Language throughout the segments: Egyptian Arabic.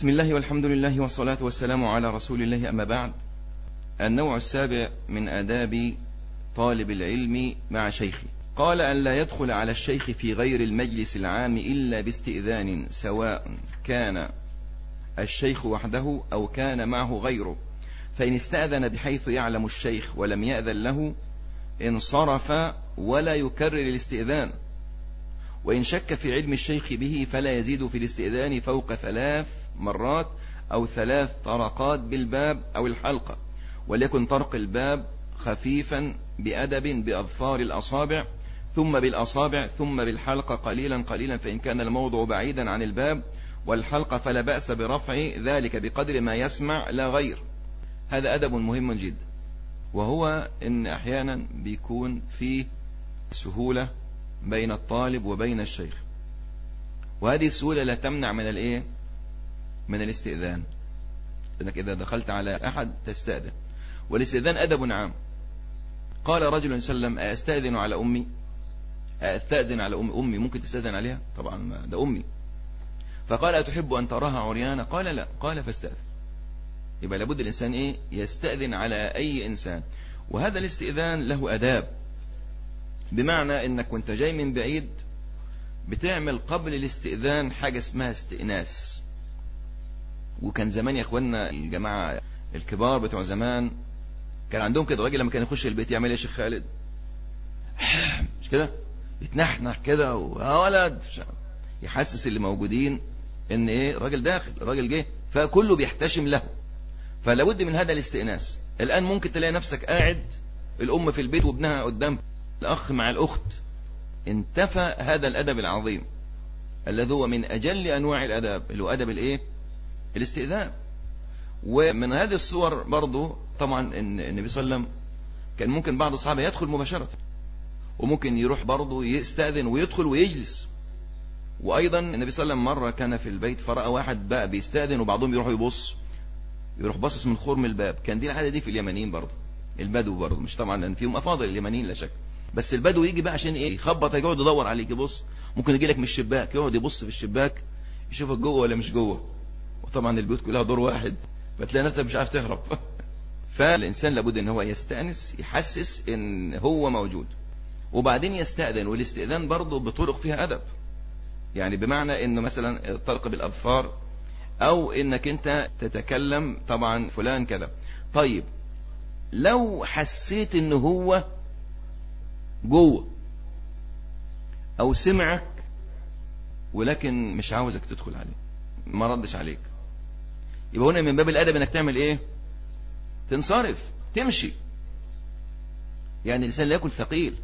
بسم الله والحمد لله والصلاة والسلام على رسول الله أما بعد النوع السابع من آداب طالب العلم مع شيخه قال أن لا يدخل على الشيخ في غير المجلس العام إلا باستئذان سواء كان الشيخ وحده أو كان معه غيره فإن استأذن بحيث يعلم الشيخ ولم يأذن له انصرف ولا يكرر الاستئذان وإن شك في علم الشيخ به فلا يزيد في الاستئذان فوق ثلاث مرات أو ثلاث طرقات بالباب أو الحلقة وليكن طرق الباب خفيفا بأدب بأظفار الأصابع ثم بالأصابع ثم بالحلقة قليلا قليلا فإن كان الموضع بعيدا عن الباب والحلقة فلا بأس برفع ذلك بقدر ما يسمع لا غير هذا أدب مهم جدا وهو إن أحيانا بيكون فيه سهولة بين الطالب وبين الشيخ وهذه السهولة لا تمنع من الايه من الاستئذان لأنك إذا دخلت على أحد تستأذن والاستئذان أدب عام قال رجل سلم أستأذن على أمي أستأذن على أمي أمي ممكن تستأذن عليها طبعا ده أمي فقال أتحب أن تراها عريانة قال لا قال فاستأذن يبقى لابد الإنسان إيه يستأذن على أي إنسان وهذا الاستئذان له أداب بمعنى انك وانت جاي من بعيد بتعمل قبل الاستئذان حاجة اسمها استئناس وكان زمان يا اخوانا الجماعة الكبار بتوع زمان كان عندهم كده راجل لما كان يخش البيت يعمل ايه يا شيخ خالد مش كده يتنحنح كده يا ولد يحسس اللي موجودين ان ايه راجل داخل راجل جه فكله بيحتشم له فلابد من هذا الاستئناس الان ممكن تلاقي نفسك قاعد الام في البيت وابنها قدام الأخ مع الأخت انتفى هذا الأدب العظيم الذي هو من أجل أنواع الأدب اللي هو أدب الإيه الاستئذان ومن هذه الصور برضو طبعا إن النبي صلى الله عليه وسلم كان ممكن بعض الصحابة يدخل مباشرة وممكن يروح برضو يستأذن ويدخل ويجلس وأيضا النبي صلى الله عليه وسلم مرة كان في البيت فرأى واحد بقى بيستأذن وبعضهم يروح يبص يروح باصص من خرم الباب كان دي الحاجة دي في اليمنيين برضو البدو برضو مش طبعا لأن فيهم أفاضل اليمنيين لا شك بس البدو يجي بقى عشان ايه يخبط يقعد يدور عليك يبص ممكن يجي لك من الشباك يقعد يبص في الشباك يشوفك جوه ولا مش جوه وطبعا البيوت كلها دور واحد فتلاقي نفسك مش عارف تهرب فالانسان لابد ان هو يستأنس يحسس ان هو موجود وبعدين يستأذن والاستئذان برضه بطرق فيها ادب يعني بمعنى انه مثلا الطلق بالاظفار او انك انت تتكلم طبعا فلان كذا طيب لو حسيت ان هو جوه او سمعك ولكن مش عاوزك تدخل عليه ما ردش عليك يبقى هنا من باب الادب انك تعمل ايه تنصرف تمشي يعني الانسان لا ياكل ثقيل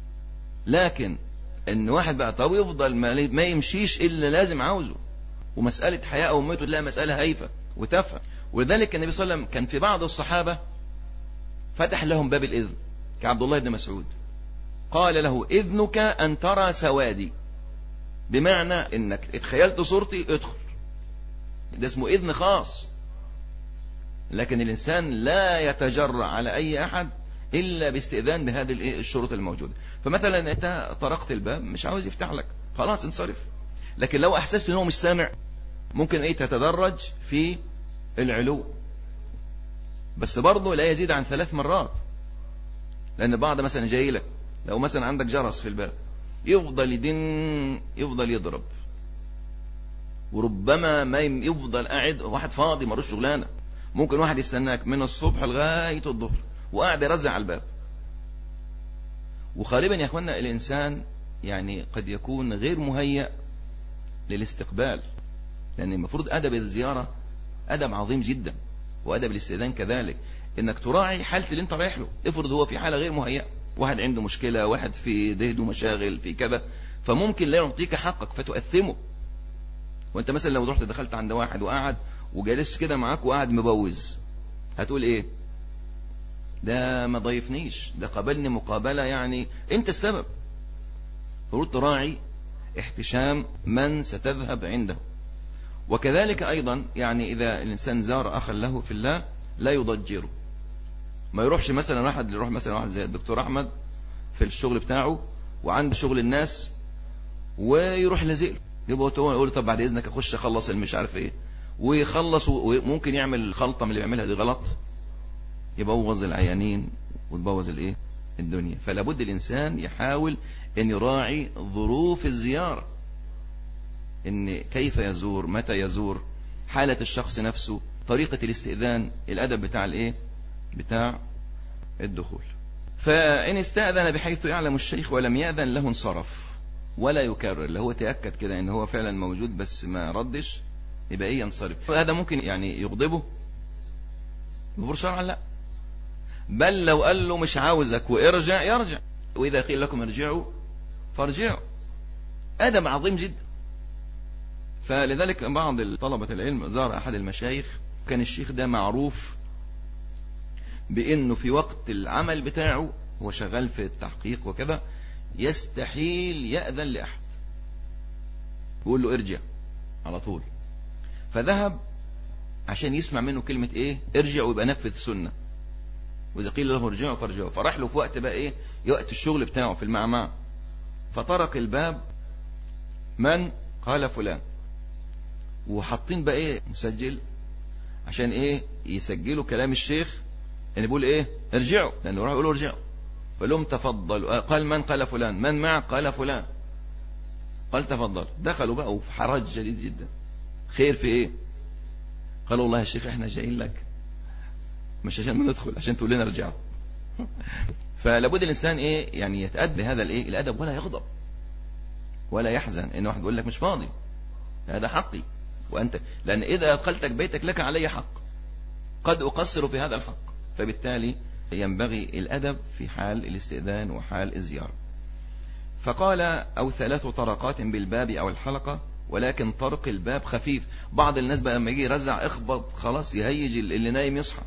لكن ان واحد بقى طب يفضل ما يمشيش الا لازم عاوزه ومسألة حياة أو موته لا مسألة هايفة وتافهة ولذلك النبي صلى الله عليه وسلم كان في بعض الصحابة فتح لهم باب الإذن كعبد الله بن مسعود قال له إذنك أن ترى سوادي بمعنى إنك اتخيلت صورتي ادخل ده اسمه إذن خاص لكن الإنسان لا يتجرع على أي أحد إلا باستئذان بهذه الشروط الموجودة فمثلا أنت طرقت الباب مش عاوز يفتح لك خلاص انصرف لكن لو أحسست أنه مش سامع ممكن إيه تتدرج في العلو بس برضه لا يزيد عن ثلاث مرات لأن بعض مثلا جاي لك لو مثلا عندك جرس في الباب يفضل يدن يفضل يضرب وربما ما يفضل قاعد واحد فاضي ملوش شغلانه ممكن واحد يستناك من الصبح لغايه الظهر وقاعد يرزع على الباب وغالبا يا اخوانا الانسان يعني قد يكون غير مهيأ للاستقبال لان المفروض ادب الزياره ادب عظيم جدا وادب الاستئذان كذلك انك تراعي حاله اللي انت رايح له افرض هو في حاله غير مهيئه واحد عنده مشكلة واحد في دهده مشاغل في كذا فممكن لا يعطيك حقك فتؤثمه وانت مثلا لو رحت دخلت عند واحد وقعد وجالس كده معاك وقعد مبوز هتقول ايه ده ما ضيفنيش ده قابلني مقابلة يعني انت السبب فروض تراعي احتشام من ستذهب عنده وكذلك ايضا يعني اذا الانسان زار اخا له في الله لا يضجره ما يروحش مثلا واحد يروح مثلا واحد زي الدكتور احمد في الشغل بتاعه وعند شغل الناس ويروح لازق يبقى هو يقول طب بعد اذنك اخش اخلص المش عارف ايه ويخلص وممكن يعمل الخلطة من اللي بيعملها دي غلط يبوظ العيانين وتبوظ الايه الدنيا فلا بد الانسان يحاول ان يراعي ظروف الزيارة ان كيف يزور متى يزور حالة الشخص نفسه طريقة الاستئذان الادب بتاع الايه بتاع الدخول فان استأذن بحيث يعلم الشيخ ولم يأذن له انصرف ولا يكرر اللي هو تأكد كده ان هو فعلا موجود بس ما ردش يبقى ايه ينصرف هذا ممكن يعني يغضبه يغفر شرعا لا بل لو قال له مش عاوزك وارجع يرجع واذا قيل لكم ارجعوا فارجعوا ادب عظيم جدا فلذلك بعض طلبة العلم زار احد المشايخ كان الشيخ ده معروف بانه في وقت العمل بتاعه هو شغال في التحقيق وكذا يستحيل يأذن لأحد يقول له ارجع على طول فذهب عشان يسمع منه كلمة ايه ارجع ويبقى نفذ سنة واذا قيل له ارجعوا فارجعوا فراح له في وقت بقى ايه وقت الشغل بتاعه في المعمع فطرق الباب من قال فلان وحاطين بقى ايه مسجل عشان ايه يسجلوا كلام الشيخ يعني بيقول ايه ارجعوا لانه راح يقولوا ارجعوا فقال لهم تفضلوا قال من قال فلان من معك قال فلان قال تفضل دخلوا بقى وفي حرج شديد جدا خير في ايه قالوا والله يا شيخ احنا جايين لك مش عشان ما ندخل عشان تقول لنا ارجعوا فلابد الانسان ايه يعني يتأدب هذا الايه الادب ولا يغضب ولا يحزن ان واحد يقول لك مش فاضي هذا حقي وانت لان اذا ادخلتك بيتك لك علي حق قد اقصر في هذا الحق فبالتالي ينبغي الادب في حال الاستئذان وحال الزيارة فقال او ثلاث طرقات بالباب او الحلقة ولكن طرق الباب خفيف بعض الناس بقى لما يجي يرزع اخبط خلاص يهيج اللي نايم يصحى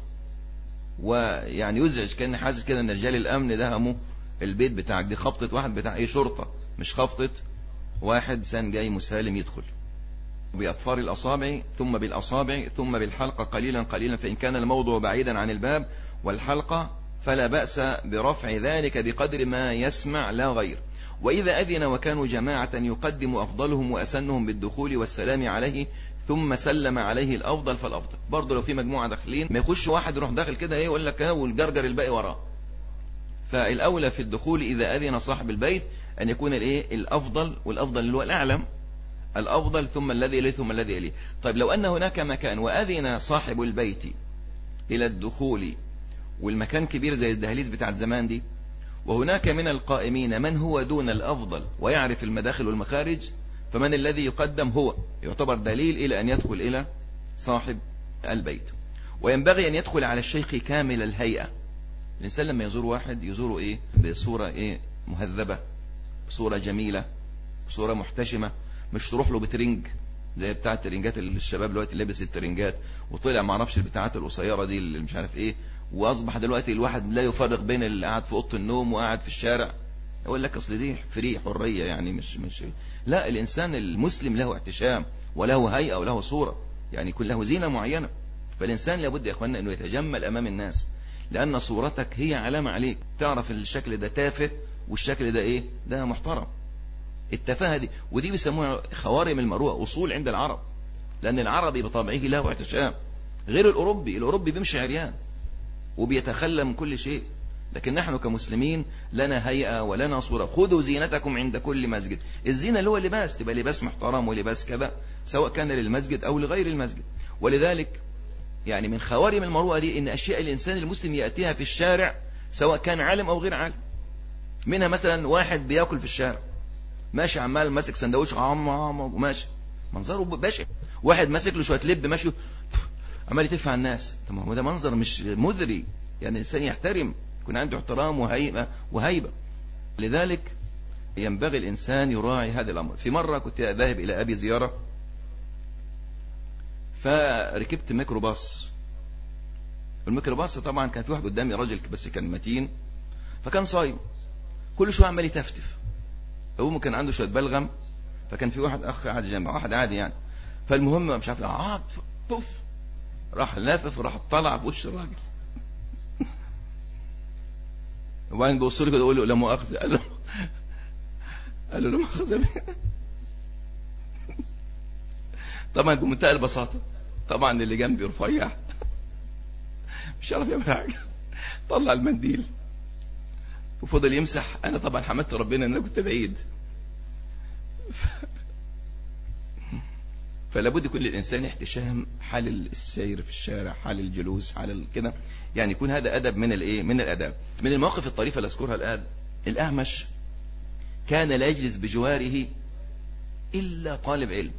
ويعني يزعج كان حاسس كده ان رجال الامن دهموا البيت بتاعك دي خبطة واحد بتاع ايه شرطة مش خبطة واحد سان جاي مسالم يدخل بأطفار الأصابع ثم بالأصابع ثم بالحلقة قليلا قليلا فإن كان الموضوع بعيدا عن الباب والحلقة فلا بأس برفع ذلك بقدر ما يسمع لا غير وإذا أذن وكانوا جماعة يقدم أفضلهم وأسنهم بالدخول والسلام عليه ثم سلم عليه الأفضل فالأفضل برضه لو في مجموعة داخلين ما يخش واحد يروح داخل كده ايه يقول لك والجرجر الباقي وراه فالأولى في الدخول إذا أذن صاحب البيت أن يكون الايه الأفضل والأفضل اللي هو الأعلم الأفضل ثم الذي يليه ثم الذي يليه طيب لو أن هناك مكان وأذن صاحب البيت إلى الدخول والمكان كبير زي الدهاليز بتاعت زمان دي وهناك من القائمين من هو دون الأفضل ويعرف المداخل والمخارج فمن الذي يقدم هو يعتبر دليل إلى أن يدخل إلى صاحب البيت وينبغي أن يدخل على الشيخ كامل الهيئة الإنسان لما يزور واحد يزوره إيه بصورة إيه مهذبة بصورة جميلة بصورة محتشمة مش تروح له بترنج زي بتاع الترنجات الشباب دلوقتي لابس الترنجات وطلع ما اعرفش البتاعات القصيره دي اللي مش عارف ايه واصبح دلوقتي الواحد لا يفرق بين اللي قاعد في اوضه النوم وقاعد في الشارع يقول لك اصل دي فري حريه يعني مش مش لا الانسان المسلم له احتشام وله هيئه وله صوره يعني يكون له زينه معينه فالانسان لابد يا اخواننا انه يتجمل امام الناس لان صورتك هي علامه عليك تعرف الشكل ده تافه والشكل ده ايه ده محترم التفاهه دي ودي بيسموها خوارم المروءه اصول عند العرب لان العربي بطبعه له احتشام غير الاوروبي الاوروبي بيمشي عريان وبيتخلى من كل شيء لكن نحن كمسلمين لنا هيئة ولنا صورة خذوا زينتكم عند كل مسجد الزينة اللي هو اللباس تبقى لباس محترم ولباس كذا سواء كان للمسجد أو لغير المسجد ولذلك يعني من خوارم المروءة دي إن أشياء الإنسان المسلم يأتيها في الشارع سواء كان عالم أو غير عالم منها مثلا واحد بياكل في الشارع ماشي عمال ماسك سندوتش عم عم وماشي منظره بشع واحد ماسك له شويه لب ماشي عمال يتف على الناس طب ما هو ده منظر مش مذري يعني الانسان يحترم يكون عنده احترام وهيبه وهيبه لذلك ينبغي الانسان يراعي هذا الامر في مره كنت ذاهب الى ابي زياره فركبت ميكروباص الميكروباص طبعا كان في واحد قدامي راجل بس كان متين فكان صايم كل شويه عمال يتفتف هو كان عنده شويه بلغم فكان في واحد اخ قاعد جنبه واحد عادي يعني فالمهم مش عارف عاد طف راح لافف وراح طلع في وش الراجل وبعدين بيبص له كده يقول له لا مؤاخذه قال له قال له لا مؤاخذه طبعا بمنتهى البساطه طبعا اللي جنبي رفيع مش عارف يعمل حاجه طلع المنديل وفضل يمسح انا طبعا حمدت ربنا ان انا كنت بعيد ف... فلا بد كل الانسان احتشام حال السير في الشارع حال الجلوس حال كده يعني يكون هذا ادب من الايه من الاداب من المواقف الطريفه اللي اذكرها الان الاعمش كان لا يجلس بجواره الا طالب علم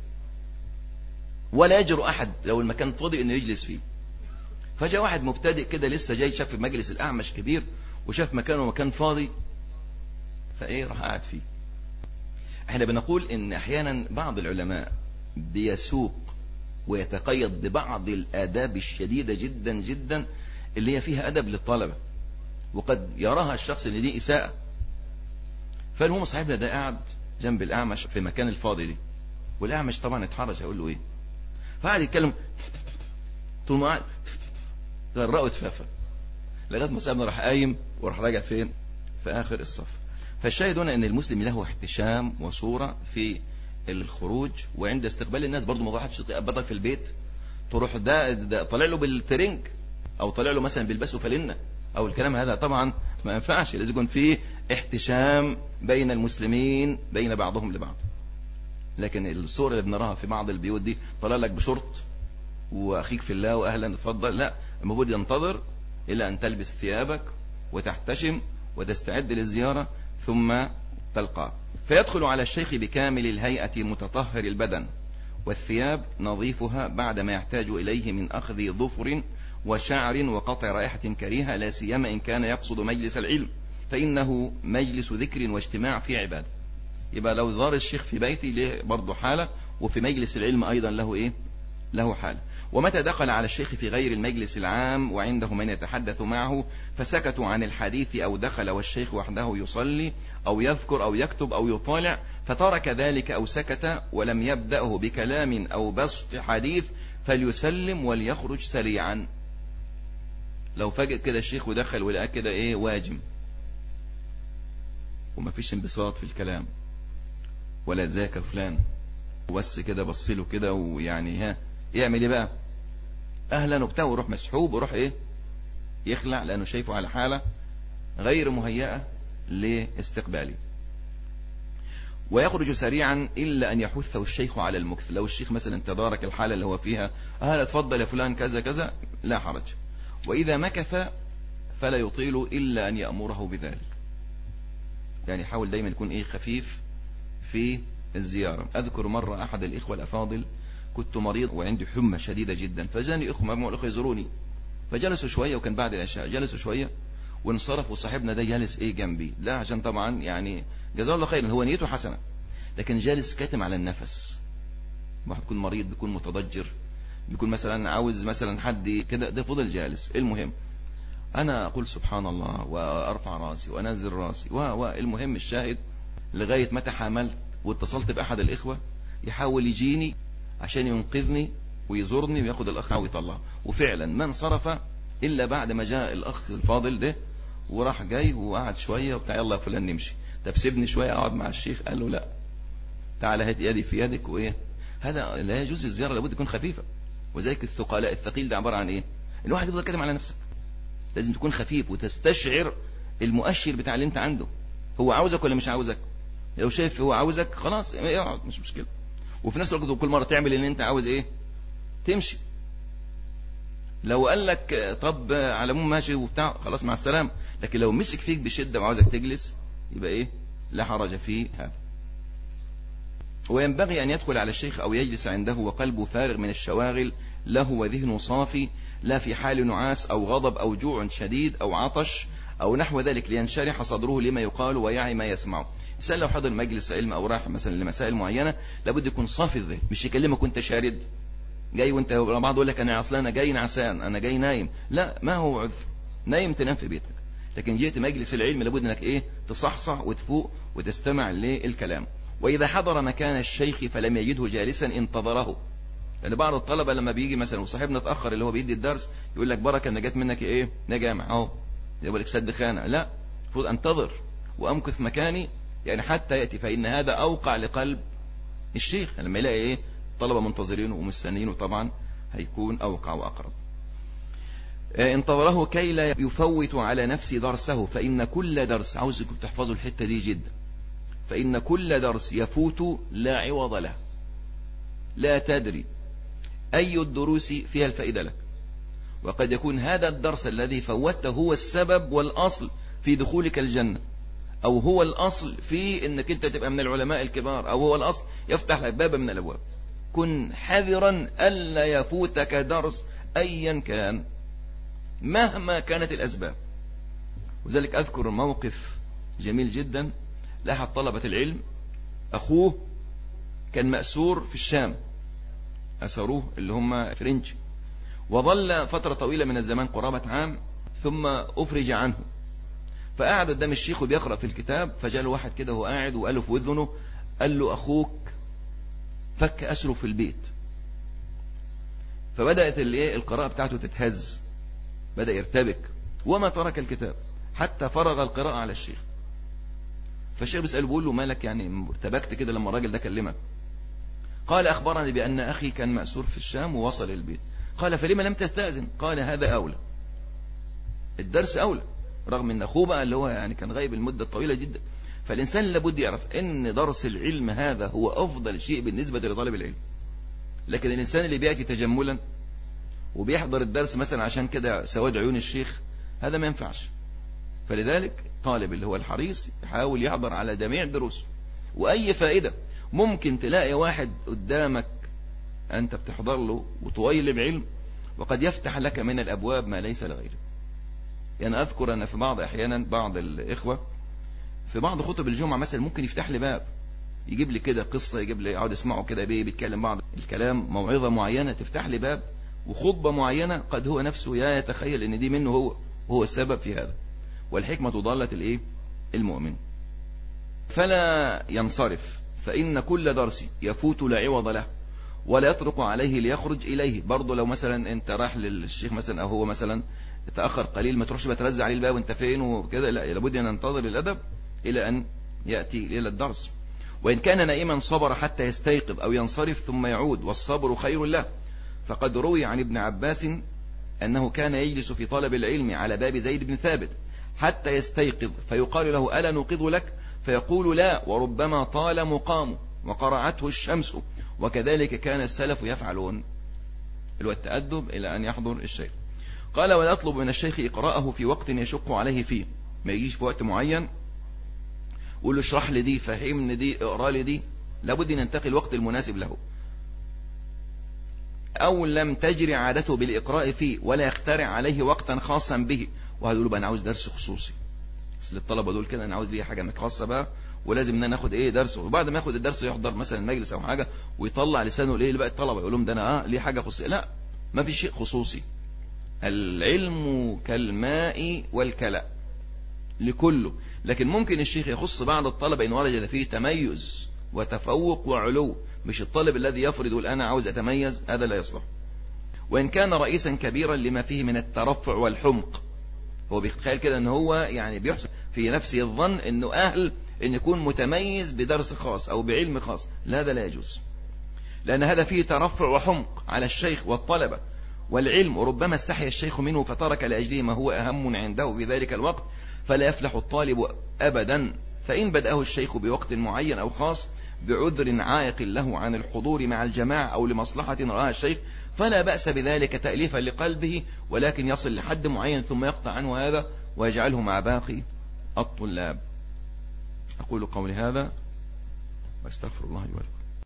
ولا يجرؤ احد لو المكان فاضي انه يجلس فيه فجاء واحد مبتدئ كده لسه جاي شاف مجلس الاعمش كبير وشاف مكانه مكان فاضي فايه راح قاعد فيه احنا بنقول ان احيانا بعض العلماء بيسوق ويتقيد ببعض الآداب الشديدة جدا جدا اللي هي فيها أدب للطلبة وقد يراها الشخص ان دي إساءة فالمهم صاحبنا ده قاعد جنب الأعمش في مكان الفاضي دي والأعمش طبعا اتحرج هيقول له إيه فقعد يتكلم طول ما قعد غرقه اتفافى لغايه ما صاحبنا راح قايم وراح راجع فين في آخر الصف فالشاهد هنا ان المسلم له احتشام وصورة في الخروج وعند استقبال الناس برضو ما حدش يقبضك في البيت تروح ده, ده طالع له بالترنج او طالع له مثلا بيلبسه فلنة او الكلام هذا طبعا ما ينفعش لازم يكون فيه احتشام بين المسلمين بين بعضهم لبعض لكن الصور اللي بنراها في بعض البيوت دي طلع لك بشرط واخيك في الله واهلا اتفضل لا المفروض ينتظر الى ان تلبس ثيابك وتحتشم وتستعد للزيارة ثم تلقاه فيدخل على الشيخ بكامل الهيئة متطهر البدن والثياب نظيفها بعد ما يحتاج إليه من أخذ ظفر وشعر وقطع رائحة كريهة لا سيما إن كان يقصد مجلس العلم فإنه مجلس ذكر واجتماع في عبادة يبقى لو زار الشيخ في بيتي له برضه حالة وفي مجلس العلم أيضا له إيه له حالة ومتى دخل على الشيخ في غير المجلس العام وعنده من يتحدث معه فسكتوا عن الحديث أو دخل والشيخ وحده يصلي أو يذكر أو يكتب أو يطالع فترك ذلك أو سكت ولم يبدأه بكلام أو بسط حديث فليسلم وليخرج سريعا لو فجأة كده الشيخ ودخل ولقى كده ايه واجم وما فيش انبساط في الكلام ولا ذاك فلان وبس كده بصله كده ويعني ها يعمل ايه بقى اهلا وبتاع ويروح مسحوب ويروح ايه يخلع لانه شايفه على حالة غير مهيئة لاستقبالي ويخرج سريعا إلا أن يحثه الشيخ على المكث لو الشيخ مثلا تدارك الحالة اللي هو فيها أهلا اتفضل يا فلان كذا كذا لا حرج وإذا مكث فلا يطيل إلا أن يأمره بذلك يعني حاول دايما يكون إيه خفيف في الزيارة أذكر مرة أحد الإخوة الأفاضل كنت مريض وعندي حمى شديدة جدا فجاني إخوة مجموعة الإخوة يزوروني فجلسوا شوية وكان بعد العشاء جلسوا شوية وانصرف وصاحبنا ده جالس ايه جنبي لا عشان طبعا يعني جزاه الله خيرا هو نيته حسنة لكن جالس كاتم على النفس واحد يكون مريض بيكون متضجر بيكون مثلا عاوز مثلا حد كده ده فضل جالس المهم انا اقول سبحان الله وارفع راسي وانزل راسي والمهم الشاهد لغاية متى حاملت واتصلت باحد الاخوة يحاول يجيني عشان ينقذني ويزورني وياخد الاخ ويطلعه وفعلا ما انصرف الا بعد ما جاء الاخ الفاضل ده وراح جاي وقعد شوية وبتاع يلا يا فلان نمشي طب سيبني شوية اقعد مع الشيخ قال له لا تعالى هات يدي في يدك وايه هذا لا يجوز الزيارة لابد تكون خفيفة وذلك الثقلاء الثقيل ده عبارة عن ايه الواحد يفضل كاتم على نفسك لازم تكون خفيف وتستشعر المؤشر بتاع اللي انت عنده هو عاوزك ولا مش عاوزك لو شايف هو عاوزك خلاص اقعد مش مشكلة وفي نفس الوقت كل مرة تعمل اللي انت عاوز ايه تمشي لو قال لك طب على مو ماشي وبتاع خلاص مع السلامة لكن لو مسك فيك بشدة وعاوزك تجلس يبقى ايه لا حرج في هذا وينبغي أن يدخل على الشيخ أو يجلس عنده وقلبه فارغ من الشواغل له وذهنه صافي لا في حال نعاس أو غضب أو جوع شديد أو عطش أو نحو ذلك لينشرح صدره لما يقال ويعي ما يسمعه إنسان لو حضر مجلس علم أو راح مثلا لمسائل معينة لابد يكون صافي الذهن مش يكلمك وانت شارد جاي وانت بعض يقول لك انا اصلا انا جاي نعسان انا جاي نايم لا ما هو عذر نايم تنام في بيتك لكن جيت مجلس العلم لابد انك ايه تصحصح وتفوق وتستمع للكلام واذا حضر مكان الشيخ فلم يجده جالسا انتظره لان يعني بعض الطلبة لما بيجي مثلا وصاحبنا اتأخر اللي هو بيدي الدرس يقول لك بركة ان جت منك ايه انا جامع اهو يقول لك سد خانة لا المفروض انتظر وامكث مكاني يعني حتى يأتي فإن هذا أوقع لقلب الشيخ لما يلاقي ايه طلبة منتظرين ومستنيين وطبعا هيكون أوقع وأقرب آه، انتظره كي لا يفوت على نفسه درسه فإن كل درس عاوزكم تحفظوا الحتة دي جدا فإن كل درس يفوت لا عوض له لا تدري أي الدروس فيها الفائدة لك وقد يكون هذا الدرس الذي فوته هو السبب والأصل في دخولك الجنة أو هو الأصل في أنك أنت تبقى من العلماء الكبار أو هو الأصل يفتح لك باب من الأبواب كن حذرا ألا يفوتك درس أيا كان مهما كانت الأسباب وذلك أذكر موقف جميل جدا لأحد طلبة العلم أخوه كان مأسور في الشام أسروه اللي هم فرنج وظل فترة طويلة من الزمان قرابة عام ثم أفرج عنه فقعد قدام الشيخ وبيقرأ في الكتاب فجاء له واحد كده وهو قاعد وقال له في وذنه قال له أخوك فك أسره في البيت فبدأت القراءة بتاعته تتهز بدأ يرتبك وما ترك الكتاب حتى فرغ القراءة على الشيخ فالشيخ بيسأله بيقول له مالك يعني ارتبكت كده لما الراجل ده كلمك قال أخبرني بأن أخي كان مأسور في الشام ووصل البيت قال فلما لم تستأذن قال هذا أولى الدرس أولى رغم أن أخوه بقى اللي هو يعني كان غايب المدة الطويلة جدا فالإنسان لابد يعرف أن درس العلم هذا هو أفضل شيء بالنسبة لطالب العلم لكن الإنسان اللي بيأتي تجملا وبيحضر الدرس مثلا عشان كده سواد عيون الشيخ هذا ما ينفعش فلذلك طالب اللي هو الحريص يحاول يحضر على جميع الدروس وأي فائدة ممكن تلاقي واحد قدامك أنت بتحضر له وتويل بعلم وقد يفتح لك من الأبواب ما ليس لغيره يعني أذكر أن في بعض أحيانا بعض الإخوة في بعض خطب الجمعة مثلا ممكن يفتح لي باب يجيب لي كده قصة يجيب لي اقعد اسمعه كده بيه بيتكلم بعض الكلام موعظة معينة تفتح لي باب وخطبة معينة قد هو نفسه يا يتخيل ان دي منه هو وهو السبب في هذا والحكمة ضالة الايه المؤمن فلا ينصرف فإن كل درس يفوت لا عوض له ولا يطرق عليه ليخرج إليه برضه لو مثلا انت راح للشيخ مثلا أو هو مثلا تأخر قليل ما تروحش بترزع عليه الباب وانت فين وكده لا لابد أن ننتظر الأدب إلى أن يأتي إلى الدرس وإن كان نائما صبر حتى يستيقظ أو ينصرف ثم يعود والصبر خير له فقد روي عن ابن عباس أنه كان يجلس في طلب العلم على باب زيد بن ثابت حتى يستيقظ فيقال له ألا نوقظ لك فيقول لا وربما طال مقامه وقرعته الشمس وكذلك كان السلف يفعلون التأدب إلى أن يحضر الشيخ قال ولا يطلب من الشيخ إقراءه في وقت يشق عليه فيه ما يجيش في وقت معين قول له اشرح لي دي فهمني دي اقرا لي دي لابد ان ينتقي الوقت المناسب له أو لم تجري عادته بالإقراء فيه ولا يخترع عليه وقتا خاصا به وهذا يقول أنا عاوز درس خصوصي بس للطلبة دول كده أنا عاوز ليه حاجة خاصة بقى ولازم ان انا اخد ايه درس وبعد ما ياخد الدرس يحضر مثلا مجلس او حاجة ويطلع لسانه ليه بقى الطلبة يقول لهم ده انا اه ليه حاجة خصوصية لا ما في شيء خصوصي العلم كالماء والكلاء لكله لكن ممكن الشيخ يخص بعض الطلبة إن وجد فيه تميز وتفوق وعلو مش الطالب الذي يفرض يقول أنا عاوز أتميز هذا لا يصلح وإن كان رئيسا كبيرا لما فيه من الترفع والحمق هو بيتخيل كده ان هو يعني بيحسن في نفسه الظن انه اهل ان يكون متميز بدرس خاص او بعلم خاص لا هذا لا يجوز لان هذا فيه ترفع وحمق على الشيخ والطلبة والعلم وربما استحي الشيخ منه فترك لأجله ما هو أهم عنده في ذلك الوقت فلا يفلح الطالب أبدا فإن بدأه الشيخ بوقت معين أو خاص بعذر عائق له عن الحضور مع الجماعة أو لمصلحة رآها الشيخ فلا بأس بذلك تأليفا لقلبه ولكن يصل لحد معين ثم يقطع عنه هذا ويجعله مع باقي الطلاب أقول قولي هذا واستغفر الله لي ولكم